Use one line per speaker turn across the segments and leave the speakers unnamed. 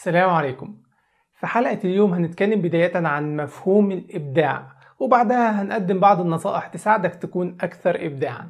السلام عليكم في حلقة اليوم هنتكلم بداية عن مفهوم الإبداع وبعدها هنقدم بعض النصائح تساعدك تكون أكثر إبداعا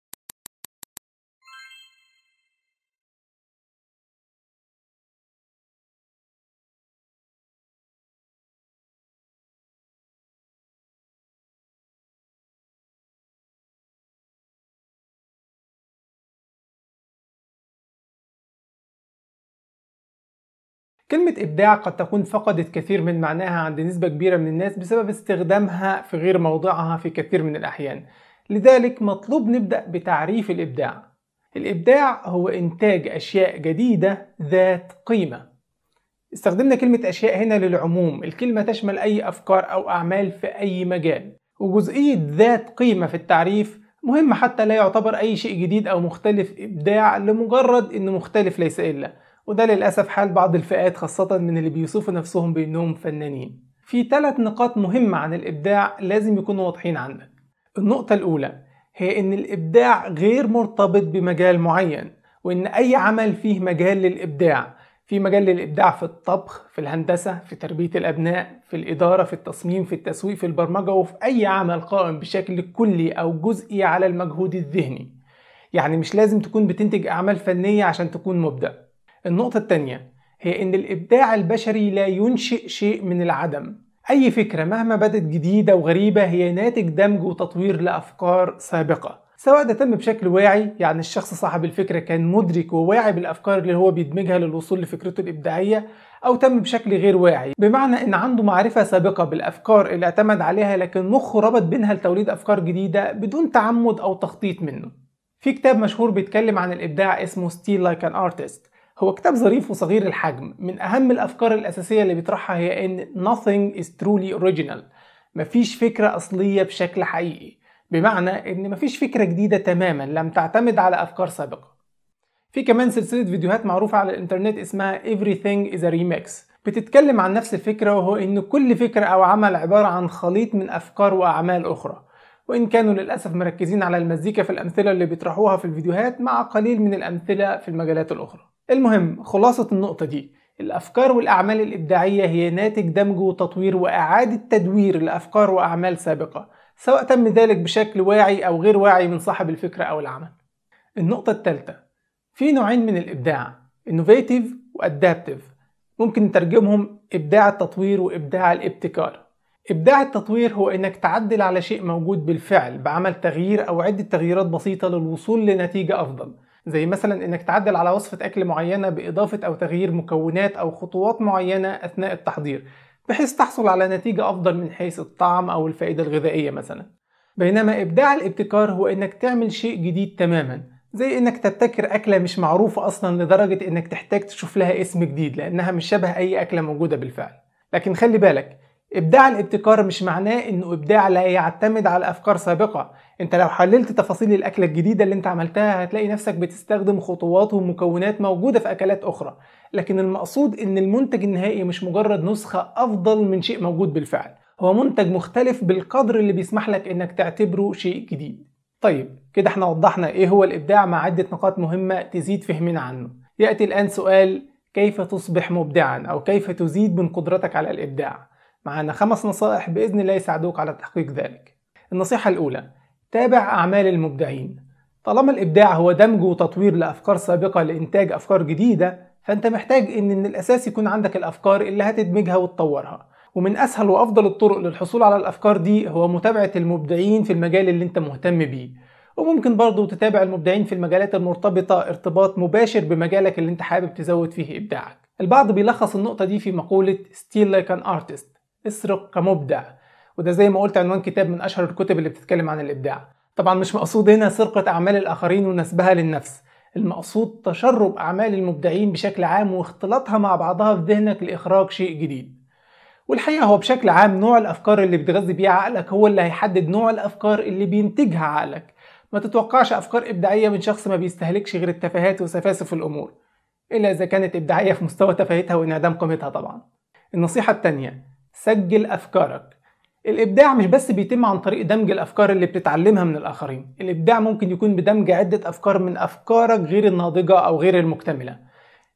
كلمة إبداع قد تكون فقدت كثير من معناها عند نسبة كبيرة من الناس بسبب استخدامها في غير موضعها في كثير من الأحيان لذلك مطلوب نبدأ بتعريف الإبداع الإبداع هو إنتاج أشياء جديدة ذات قيمة استخدمنا كلمة أشياء هنا للعموم الكلمة تشمل أي أفكار أو أعمال في أي مجال وجزئية ذات قيمة في التعريف مهم حتى لا يعتبر أي شيء جديد أو مختلف إبداع لمجرد إنه مختلف ليس إلا وده للأسف حال بعض الفئات خاصة من اللي بيوصفوا نفسهم بأنهم فنانين في ثلاث نقاط مهمة عن الإبداع لازم يكونوا واضحين عندك النقطة الأولى هي إن الإبداع غير مرتبط بمجال معين وإن أي عمل فيه مجال للإبداع في مجال للإبداع في الطبخ في الهندسة في تربية الأبناء في الإدارة في التصميم في التسويق في البرمجة وفي أي عمل قائم بشكل كلي أو جزئي على المجهود الذهني يعني مش لازم تكون بتنتج أعمال فنية عشان تكون مبدع النقطة الثانية هي إن الإبداع البشري لا ينشئ شيء من العدم أي فكرة مهما بدت جديدة وغريبة هي ناتج دمج وتطوير لأفكار سابقة سواء ده تم بشكل واعي يعني الشخص صاحب الفكرة كان مدرك وواعي بالأفكار اللي هو بيدمجها للوصول لفكرته الإبداعية أو تم بشكل غير واعي بمعنى إن عنده معرفة سابقة بالأفكار اللي اعتمد عليها لكن مخه ربط بينها لتوليد أفكار جديدة بدون تعمد أو تخطيط منه في كتاب مشهور بيتكلم عن الإبداع اسمه Still Like an Artist هو كتاب ظريف وصغير الحجم من أهم الأفكار الأساسية اللي بيطرحها هي إن nothing is truly original مفيش فكرة أصلية بشكل حقيقي بمعنى إن مفيش فكرة جديدة تماما لم تعتمد على أفكار سابقة في كمان سلسلة فيديوهات معروفة على الإنترنت اسمها Everything is a Remix بتتكلم عن نفس الفكرة وهو إن كل فكرة أو عمل عبارة عن خليط من أفكار وأعمال أخرى وإن كانوا للأسف مركزين على المزيكا في الأمثلة اللي بيطرحوها في الفيديوهات مع قليل من الأمثلة في المجالات الأخرى المهم خلاصة النقطة دي الأفكار والأعمال الإبداعية هي ناتج دمج وتطوير وإعادة تدوير لأفكار وأعمال سابقة سواء تم ذلك بشكل واعي أو غير واعي من صاحب الفكرة أو العمل النقطة الثالثة في نوعين من الإبداع Innovative وأدابتيف ممكن نترجمهم إبداع التطوير وإبداع الابتكار إبداع التطوير هو إنك تعدل على شيء موجود بالفعل بعمل تغيير أو عدة تغييرات بسيطة للوصول لنتيجة أفضل زي مثلا انك تعدل على وصفة اكل معينة باضافة او تغيير مكونات او خطوات معينة اثناء التحضير بحيث تحصل على نتيجة افضل من حيث الطعم او الفائدة الغذائية مثلا بينما ابداع الابتكار هو انك تعمل شيء جديد تماما زي انك تبتكر اكلة مش معروفة اصلا لدرجة انك تحتاج تشوف لها اسم جديد لانها مش شبه اي اكلة موجودة بالفعل لكن خلي بالك ابداع الابتكار مش معناه انه ابداع لا يعتمد على افكار سابقه انت لو حللت تفاصيل الاكله الجديده اللي انت عملتها هتلاقي نفسك بتستخدم خطوات ومكونات موجوده في اكلات اخرى لكن المقصود ان المنتج النهائي مش مجرد نسخه افضل من شيء موجود بالفعل هو منتج مختلف بالقدر اللي بيسمح لك انك تعتبره شيء جديد طيب كده احنا وضحنا ايه هو الابداع مع عده نقاط مهمه تزيد فهمنا عنه ياتي الان سؤال كيف تصبح مبدعا او كيف تزيد من قدرتك على الابداع معانا خمس نصائح بإذن الله يساعدوك على تحقيق ذلك النصيحة الأولى تابع أعمال المبدعين طالما الإبداع هو دمج وتطوير لأفكار سابقة لإنتاج أفكار جديدة فأنت محتاج إن من الأساس يكون عندك الأفكار اللي هتدمجها وتطورها ومن أسهل وأفضل الطرق للحصول على الأفكار دي هو متابعة المبدعين في المجال اللي أنت مهتم بيه وممكن برضه تتابع المبدعين في المجالات المرتبطة ارتباط مباشر بمجالك اللي انت حابب تزود فيه إبداعك البعض بيلخص النقطة دي في مقولة Still like an artist اسرق كمبدع وده زي ما قلت عنوان كتاب من اشهر الكتب اللي بتتكلم عن الابداع طبعا مش مقصود هنا سرقة اعمال الاخرين ونسبها للنفس المقصود تشرب اعمال المبدعين بشكل عام واختلاطها مع بعضها في ذهنك لاخراج شيء جديد والحقيقة هو بشكل عام نوع الأفكار اللي بتغذي بيها عقلك هو اللي هيحدد نوع الأفكار اللي بينتجها عقلك ما تتوقعش أفكار إبداعية من شخص ما بيستهلكش غير التفاهات وسفاسف الأمور إلا إذا كانت إبداعية في مستوى تفاهتها وانعدام قيمتها طبعا النصيحة التانية سجل أفكارك الإبداع مش بس بيتم عن طريق دمج الأفكار اللي بتتعلمها من الآخرين الإبداع ممكن يكون بدمج عدة أفكار من أفكارك غير الناضجة أو غير المكتملة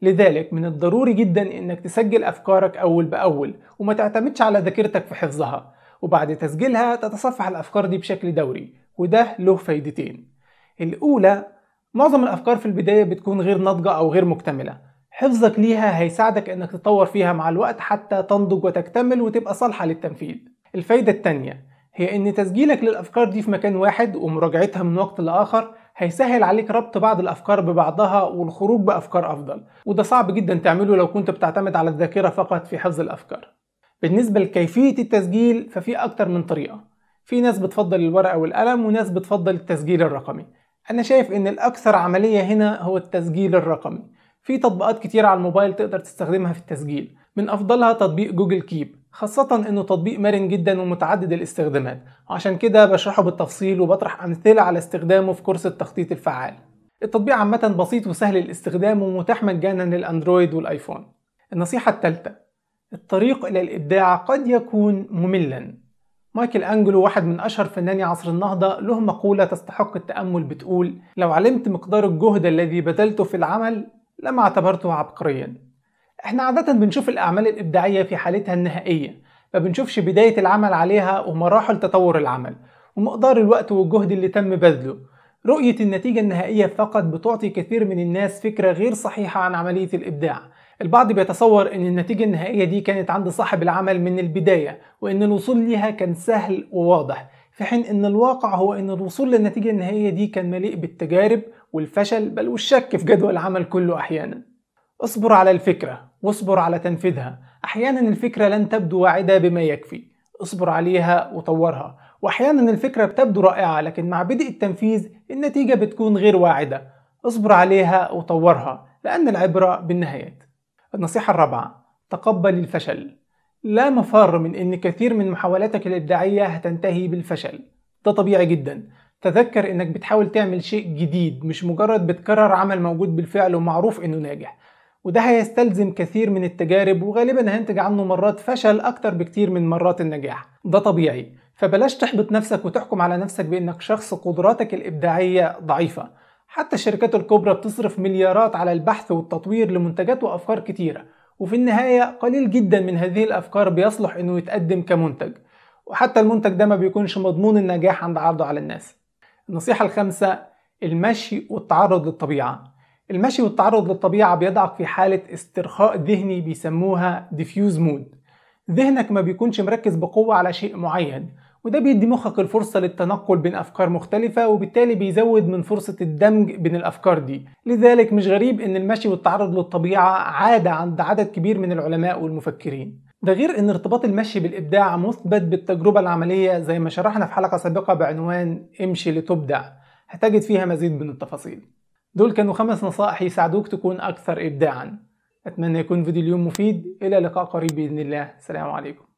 لذلك من الضروري جدا انك تسجل افكارك اول باول وما تعتمدش على ذاكرتك في حفظها وبعد تسجيلها تتصفح الافكار دي بشكل دوري وده له فايدتين الاولى معظم الافكار في البداية بتكون غير ناضجة او غير مكتملة حفظك ليها هيساعدك انك تطور فيها مع الوقت حتى تنضج وتكتمل وتبقى صالحة للتنفيذ الفايدة التانية هي ان تسجيلك للافكار دي في مكان واحد ومراجعتها من وقت لاخر هيسهل عليك ربط بعض الافكار ببعضها والخروج بافكار افضل وده صعب جدا تعمله لو كنت بتعتمد على الذاكره فقط في حفظ الافكار بالنسبه لكيفيه التسجيل ففي اكتر من طريقه في ناس بتفضل الورقه والقلم وناس بتفضل التسجيل الرقمي انا شايف ان الاكثر عمليه هنا هو التسجيل الرقمي في تطبيقات كتير على الموبايل تقدر تستخدمها في التسجيل من افضلها تطبيق جوجل كيب خاصة انه تطبيق مرن جدا ومتعدد الاستخدامات وعشان كده بشرحه بالتفصيل وبطرح امثلة على استخدامه في كورس التخطيط الفعال التطبيق عامة بسيط وسهل الاستخدام ومتاح مجانا للاندرويد والايفون النصيحة الثالثة الطريق الى الابداع قد يكون مملا مايكل أنجلو واحد من أشهر فناني عصر النهضة له مقولة تستحق التأمل بتقول لو علمت مقدار الجهد الذي بذلته في العمل لما اعتبرته عبقريا احنا عادة بنشوف الأعمال الإبداعية في حالتها النهائية ما بنشوفش بداية العمل عليها ومراحل تطور العمل ومقدار الوقت والجهد اللي تم بذله رؤية النتيجة النهائية فقط بتعطي كثير من الناس فكرة غير صحيحة عن عملية الإبداع البعض بيتصور ان النتيجة النهائية دي كانت عند صاحب العمل من البداية وان الوصول ليها كان سهل وواضح في حين ان الواقع هو ان الوصول للنتيجة النهائية دي كان مليء بالتجارب والفشل بل والشك في جدوى العمل كله احيانا اصبر على الفكرة واصبر على تنفيذها احيانا الفكرة لن تبدو واعدة بما يكفي اصبر عليها وطورها واحيانا الفكرة بتبدو رائعة لكن مع بدء التنفيذ النتيجة بتكون غير واعدة اصبر عليها وطورها لأن العبرة بالنهايات النصيحة الرابعة تقبل الفشل لا مفر من ان كثير من محاولاتك الابداعية هتنتهي بالفشل ده طبيعي جدا تذكر انك بتحاول تعمل شيء جديد مش مجرد بتكرر عمل موجود بالفعل ومعروف انه ناجح وده هيستلزم كثير من التجارب وغالبا هينتج عنه مرات فشل اكتر بكتير من مرات النجاح ده طبيعي فبلاش تحبط نفسك وتحكم على نفسك بانك شخص قدراتك الابداعية ضعيفة حتى الشركات الكبرى بتصرف مليارات على البحث والتطوير لمنتجات وافكار كتيرة وفي النهاية قليل جدا من هذه الافكار بيصلح انه يتقدم كمنتج وحتى المنتج ده ما بيكونش مضمون النجاح عند عرضه على الناس النصيحة الخامسة المشي والتعرض للطبيعة المشي والتعرض للطبيعة بيضعك في حالة استرخاء ذهني بيسموها diffuse mood ذهنك ما بيكونش مركز بقوة على شيء معين وده بيدي مخك الفرصة للتنقل بين أفكار مختلفة وبالتالي بيزود من فرصة الدمج بين الأفكار دي لذلك مش غريب إن المشي والتعرض للطبيعة عادة عند عدد كبير من العلماء والمفكرين ده غير ان ارتباط المشي بالابداع مثبت بالتجربه العمليه زي ما شرحنا في حلقه سابقه بعنوان امشي لتبدع هتجد فيها مزيد من التفاصيل دول كانوا خمس نصائح يساعدوك تكون اكثر ابداعا اتمنى يكون فيديو اليوم مفيد الى لقاء قريب باذن الله السلام عليكم